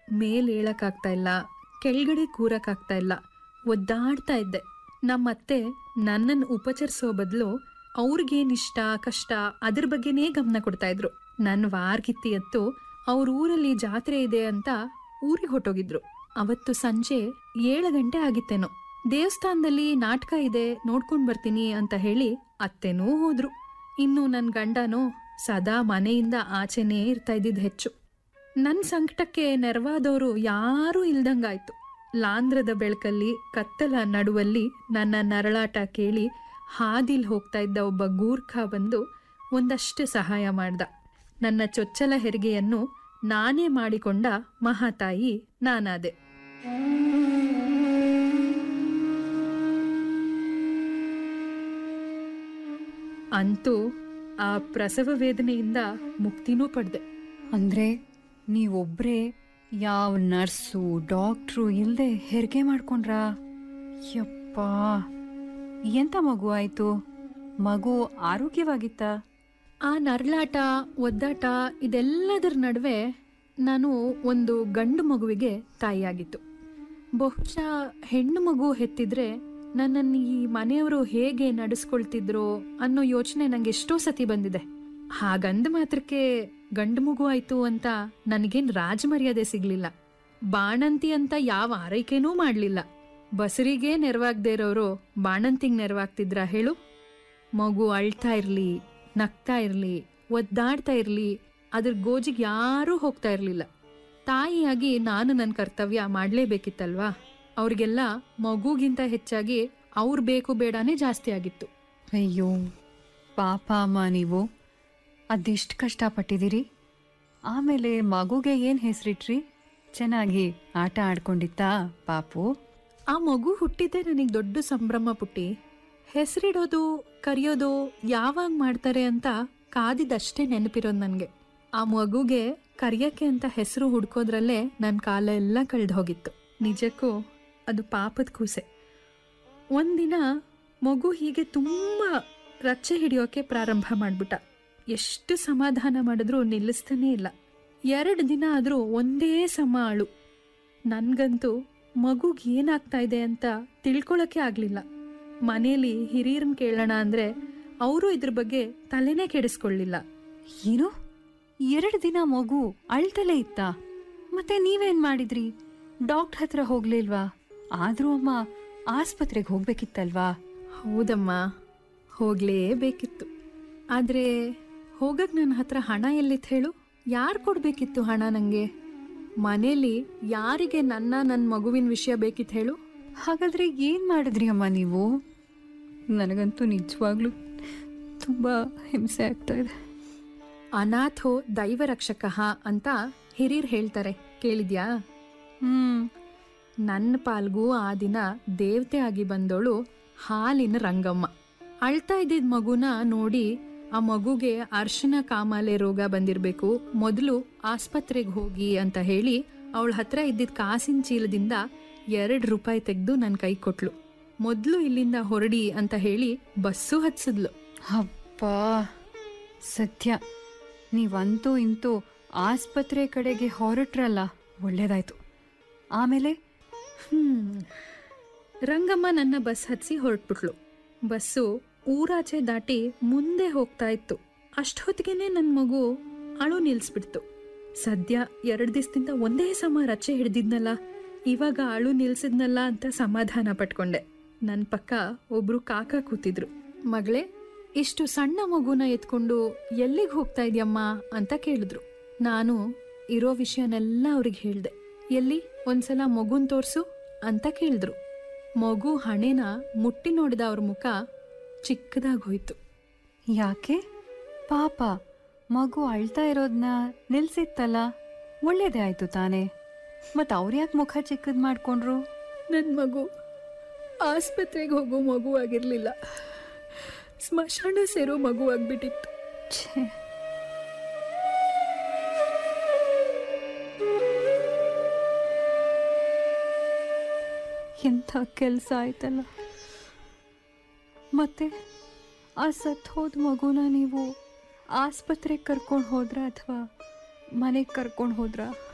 ಮೇಲ್ ಏಳಕ್ಕಾಗ್ತಾ ಇಲ್ಲ ಕೆಳಗಡೆ ಕೂರಕ್ಕಾಗ್ತಾ ಇಲ್ಲ ಒದ್ದಾಡ್ತಾ ಇದ್ದೆ ನಮ್ಮತ್ತೆ ನನ್ನನ್ನು ಉಪಚರಿಸೋ ಬದಲು ಅವ್ರಿಗೇನಿಷ್ಟ ಕಷ್ಟ ಅದ್ರ ಬಗ್ಗೆನೇ ಗಮನ ಕೊಡ್ತಾ ಇದ್ರು ನನ್ನ ವಾರ್ಗಿತ್ತಿ ಎತ್ತು ಅವ್ರ ಊರಲ್ಲಿ ಜಾತ್ರೆ ಇದೆ ಅಂತ ಊರಿಗೆ ಹೊಟ್ಟೋಗಿದ್ರು ಅವತ್ತು ಸಂಜೆ ಏಳು ಗಂಟೆ ಆಗಿತ್ತೇನೋ ದೇವಸ್ಥಾನದಲ್ಲಿ ನಾಟಕ ಇದೆ ನೋಡ್ಕೊಂಡ್ ಬರ್ತೀನಿ ಅಂತ ಹೇಳಿ ಅತ್ತೆನೂ ಹೋದ್ರು ಇನ್ನು ನನ್ನ ಗಂಡನೂ ಸದಾ ಮನೆಯಿಂದ ಆಚೆನೇ ಇರ್ತಾ ಇದ್ದಿದ್ದು ಹೆಚ್ಚು ನನ್ನ ಸಂಕಟಕ್ಕೆ ನೆರವಾದವರು ಯಾರೂ ಇಲ್ದಂಗಾಯ್ತು ಲಾಂಧ್ರದ ಬೆಳಕಲ್ಲಿ ಕತ್ತಲ ನಡುವಲ್ಲಿ ನನ್ನ ನರಳಾಟ ಕೇಳಿ ಹಾದಿಲ್ ಹೋಗ್ತಾ ಇದ್ದ ಒಬ್ಬ ಗೂರ್ಖ ಬಂದು ಒಂದಷ್ಟು ಸಹಾಯ ಮಾಡ್ದ ನನ್ನ ಚೊಚ್ಚಲ ಹೆರಿಗೆಯನ್ನು ನಾನೇ ಮಾಡಿಕೊಂಡ ಮಹಾತಾಯಿ ನಾನಾದೆ ಅಂತೂ ಆ ಪ್ರಸವ ವೇದನೆಯಿಂದ ಮುಕ್ತಿನೂ ಪಡೆದೆ ಅಂದ್ರೆ ನೀವೊಬ್ರೇ ಯಾವ ನರ್ಸು ಡಾಕ್ಟ್ರು ಇಲ್ಲದೆ ಹೆರಿಗೆ ಮಾಡ್ಕೊಂಡ್ರಾ ಯಪ್ಪ ಎಂತ ಮಗು ಆಯ್ತು ಮಗು ಆರೋಗ್ಯವಾಗಿತ್ತಾ ಆ ನರಳಾಟ ಒದ್ದಾಟ ಇದೆಲ್ಲದರ ನಡುವೆ ನಾನು ಒಂದು ಗಂಡು ಮಗುವಿಗೆ ತಾಯಿಯಾಗಿತ್ತು ಬಹುಶಃ ಹೆಣ್ಣು ಮಗು ಹೆತ್ತಿದ್ರೆ ನನ್ನನ್ನು ಈ ಮನೆಯವರು ಹೇಗೆ ನಡೆಸ್ಕೊಳ್ತಿದ್ರೋ ಅನ್ನೋ ಯೋಚನೆ ನಂಗೆ ಎಷ್ಟೋ ಸತಿ ಬಂದಿದೆ ಹಾಗಂದ ಮಾತ್ರಕ್ಕೆ ಗಂಡು ಮಗು ಆಯ್ತು ಅಂತ ನನಗೇನ್ ರಾಜಮರ್ಯಾದೆ ಸಿಗ್ಲಿಲ್ಲ ಬಾಣಂತಿ ಅಂತ ಯಾವ ಆರೈಕೆನೂ ಮಾಡ್ಲಿಲ್ಲ ಬಸರಿಗೆ ನೆರವಾಗದೇ ಇರೋರು ಬಾಣಂತಿಗೆ ನೆರವಾಗ್ತಿದ್ರ ಹೇಳು ಮಗು ಅಳ್ತಾ ಇರ್ಲಿ ನಗ್ತಾ ಇರ್ಲಿ ಒದ್ದಾಡ್ತಾ ಇರ್ಲಿ ಅದ್ರ ಗೋಜಿಗೆ ಯಾರೂ ಹೋಗ್ತಾ ಇರ್ಲಿಲ್ಲ ತಾಯಿಯಾಗಿ ನಾನು ನನ್ನ ಕರ್ತವ್ಯ ಮಾಡಲೇಬೇಕಿತ್ತಲ್ವಾ ಅವ್ರಿಗೆಲ್ಲ ಮಗುಗಿಂತ ಹೆಚ್ಚಾಗಿ ಅವ್ರು ಬೇಕು ಬೇಡನೇ ಜಾಸ್ತಿ ಆಗಿತ್ತು ಅಯ್ಯೋ ಪಾಪ ಅಮ್ಮ ನೀವು ಅದೆಷ್ಟು ಕಷ್ಟಪಟ್ಟಿದ್ದೀರಿ ಆಮೇಲೆ ಮಗುಗೆ ಏನು ಹೆಸರಿಟ್ರಿ ಚೆನ್ನಾಗಿ ಆಟ ಆಡ್ಕೊಂಡಿತ್ತಾ ಪಾಪು ಆ ಮಗು ಹುಟ್ಟಿದ್ದೆ ನನಗೆ ದೊಡ್ಡ ಸಂಭ್ರಮ ಪುಟ್ಟಿ ಹೆಸರಿಡೋದು ಕರೆಯೋದು ಯಾವಾಗ ಮಾಡ್ತಾರೆ ಅಂತ ಕಾದಿದ್ದಷ್ಟೇ ನೆನಪಿರೋದು ನನಗೆ ಆ ಮಗುಗೆ ಕರಿಯಕ್ಕೆ ಅಂತ ಹೆಸರು ಹುಡ್ಕೋದ್ರಲ್ಲೇ ನನ್ನ ಕಾಲ ಎಲ್ಲ ಕಳೆದು ಹೋಗಿತ್ತು ನಿಜಕ್ಕೂ ಅದು ಪಾಪದ ಕೂಸೆ ಒಂದಿನ ಮಗು ಹೀಗೆ ತುಂಬ ರಚ್ಚೆ ಹಿಡಿಯೋಕೆ ಪ್ರಾರಂಭ ಮಾಡ್ಬಿಟ್ಟ ಎಷ್ಟು ಸಮಾಧಾನ ಮಾಡಿದ್ರೂ ನಿಲ್ಲಿಸ್ತಾನೇ ಇಲ್ಲ ಎರಡು ದಿನ ಆದರೂ ಒಂದೇ ಸಮ ಅಳು ನನ್ಗಂತೂ ಮಗುಗೆ ಏನಾಗ್ತಾ ಇದೆ ಅಂತ ತಿಳ್ಕೊಳಕ್ಕೆ ಆಗ್ಲಿಲ್ಲ ಮನೇಲಿ ಹಿರಿಯರನ್ನ ಕೇಳೋಣ ಅಂದ್ರೆ ಅವರು ಇದ್ರ ಬಗ್ಗೆ ತಲೆನೇ ಕೆಡಿಸ್ಕೊಳ್ಳಿಲ್ಲ ಏನು ಎರಡು ದಿನ ಮಗು ಅಳ್ತಲೇ ಇತ್ತಾ ಮತ್ತೆ ನೀವೇನ್ ಮಾಡಿದ್ರಿ ಡಾಕ್ಟರ್ ಹತ್ರ ಹೋಗ್ಲಿಲ್ವಾ ಆದ್ರೂ ಅಮ್ಮ ಆಸ್ಪತ್ರೆಗೆ ಹೋಗ್ಬೇಕಿತ್ತಲ್ವಾ ಹೌದಮ್ಮ ಹೋಗ್ಲೇಬೇಕಿತ್ತು ಆದ್ರೆ ಹೋಗಕ್ ನನ್ನ ಹತ್ರ ಹಣ ಎಲ್ಲಿತ್ತು ಹೇಳು ಯಾರು ಕೊಡ್ಬೇಕಿತ್ತು ಹಣ ನಂಗೆ ಮನೇಲಿ ಯಾರಿಗೆ ನನ್ನ ನನ್ನ ಮಗುವಿನ ವಿಷಯ ಬೇಕಿತ್ತು ಹೇಳು ಹಾಗಾದ್ರೆ ಏನ್ ಮಾಡಿದ್ರಿ ಅಮ್ಮ ನೀವು ನನಗಂತೂ ನಿಜವಾಗ್ಲೂ ತುಂಬಾ ಹಿಂಸೆ ಆಗ್ತಾ ಇದೆ ಅನಾಥೋ ದೈವ ರಕ್ಷಕ ಅಂತ ಹಿರಿಯರು ಹೇಳ್ತಾರೆ ಕೇಳಿದ್ಯಾ ಹ್ಮ್ ನನ್ನ ಪಾಲ್ಗೂ ಆ ದಿನ ದೇವತೆ ಆಗಿ ಬಂದೋಳು ಹಾಲಿನ ರಂಗಮ್ಮ ಅಳ್ತಾ ಇದ್ದಿದ್ ಮಗುನ ನೋಡಿ ಆ ಮಗುಗೆ ಅರ್ಶಿನ ಕಾಮಾಲೆ ರೋಗ ಬಂದಿರಬೇಕು ಮೊದಲು ಆಸ್ಪತ್ರೆಗೆ ಹೋಗಿ ಅಂತ ಹೇಳಿ ಅವಳ ಹತ್ರ ಇದ್ದಿದ್ದ ಕಾಸಿನ ಚೀಲದಿಂದ ಎರಡು ರೂಪಾಯಿ ತೆಗೆದು ನನ್ನ ಕೈ ಕೊಟ್ಲು ಮೊದಲು ಇಲ್ಲಿಂದ ಹೊರಡಿ ಅಂತ ಹೇಳಿ ಬಸ್ಸು ಹತ್ಸಿದ್ಲು ಅಪ್ಪ ಸತ್ಯ ನೀವಂತೂ ಇಂತೂ ಆಸ್ಪತ್ರೆ ಕಡೆಗೆ ಹೊರಟ್ರಲ್ಲ ಒಳ್ಳೇದಾಯ್ತು ಆಮೇಲೆ ಹ್ಮ್ ರಂಗಮ್ಮ ನನ್ನ ಬಸ್ ಹತ್ಸಿ ಹೊರಟ್ಬಿಟ್ಲು ಬಸ್ಸು ಊರಾಚೆ ದಾಟಿ ಮುಂದೆ ಹೋಗ್ತಾ ಇತ್ತು ಅಷ್ಟೊತ್ತಿಗೆನೆ ನನ್ನ ಮಗು ಅಳು ನಿಲ್ಸ್ಬಿಡ್ತು ಸದ್ಯ ಎರಡು ದಿವಸದಿಂದ ಒಂದೇ ಸಮ ರಚ್ಚೆ ಹಿಡ್ದಿದ್ನಲ್ಲ ಇವಾಗ ಅಳು ನಿಲ್ಸಿದ್ನಲ್ಲ ಅಂತ ಸಮಾಧಾನ ಪಟ್ಕೊಂಡೆ ನನ್ನ ಪಕ್ಕ ಒಬ್ರು ಕಾಕ ಕೂತಿದ್ರು ಮಗಳೇ ಇಷ್ಟು ಸಣ್ಣ ಮಗುನ ಎತ್ಕೊಂಡು ಎಲ್ಲಿಗೆ ಹೋಗ್ತಾ ಇದೆಯಮ್ಮ ಅಂತ ಕೇಳಿದ್ರು ನಾನು ಇರೋ ವಿಷಯನೆಲ್ಲ ಅವ್ರಿಗೆ ಹೇಳ್ದೆ ಎಲ್ಲಿ ಒಂದ್ಸಲ ಮಗುನ್ ತೋರ್ಸು ಅಂತ ಕೇಳಿದ್ರು ಮಗು ಹಣೆನ ಮುಟ್ಟಿ ನೋಡಿದ ಅವ್ರ ಮುಖ ಚಿಕ್ಕದಾಗಿ ಹೋಯ್ತು ಯಾಕೆ ಪಾಪ ಮಗು ಅಳ್ತಾ ಇರೋದನ್ನ ನಿಲ್ಸಿತ್ತಲ್ಲ ಒಳ್ಳೇದೇ ಆಯ್ತು ತಾನೇ ಮತ್ ಅವ್ರು ಯಾಕೆ ಮುಖ ಚಿಕ್ಕದ್ ಮಾಡ್ಕೊಂಡ್ರು ನನ್ನ ಮಗು ಆಸ್ಪತ್ರೆಗೆ ಹೋಗೋ ಮಗು ಆಗಿರ್ಲಿಲ್ಲ ಸ್ಮಶಾನ ಸೇರೋ ಮಗು ಆಗ್ಬಿಟ್ಟಿತ್ತು ಛೇ ಎಂಥ ಕೆಲಸ ಆಯ್ತಲ್ಲ ಮತ್ತೆ ಆ ಸತ್ ಹೋದ ಮಗುನ ನೀವು ಆಸ್ಪತ್ರೆಗೆ ಕರ್ಕೊಂಡು ಹೋದ್ರ ಅಥವಾ ಮನೆಗೆ ಕರ್ಕೊಂಡು ಹೋದ್ರಾ